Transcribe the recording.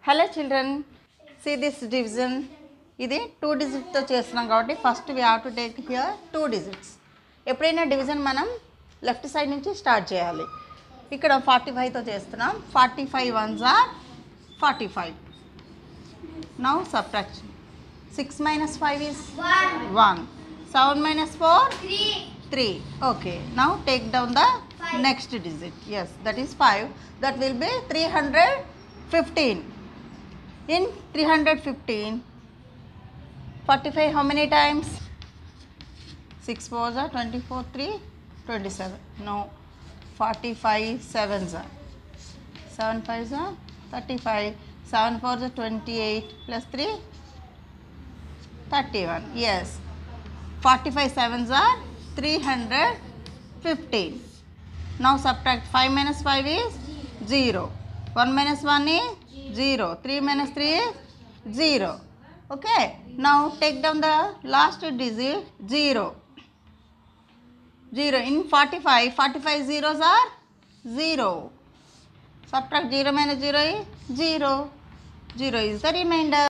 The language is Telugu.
hello children see this division ఇది టూ డిజిట్తో చేస్తున్నాం కాబట్టి first we have to take here two digits ఎప్పుడైనా డివిజన్ మనం లెఫ్ట్ సైడ్ నుంచి స్టార్ట్ చేయాలి ఇక్కడ ఫార్టీ ఫైవ్తో చేస్తున్నాం forty five once or forty five now subtraction six minus five is one seven minus four three okay now take down the next digit yes that is five that will be three hundred fifteen in 315 45 how many times 6 4s are 24 3 27 no 45 7s are 7 5s are 35 7 4s are 28 plus 3 31 yes 45 7s are 315 now subtract 5 minus 5 is 0 1 minus 1 is 0 3 minus 3 is 0 okay now take down the last digit 0 0 in 45 45 zeros are 0 subtract 0 minus 0 is 0 0 is the remainder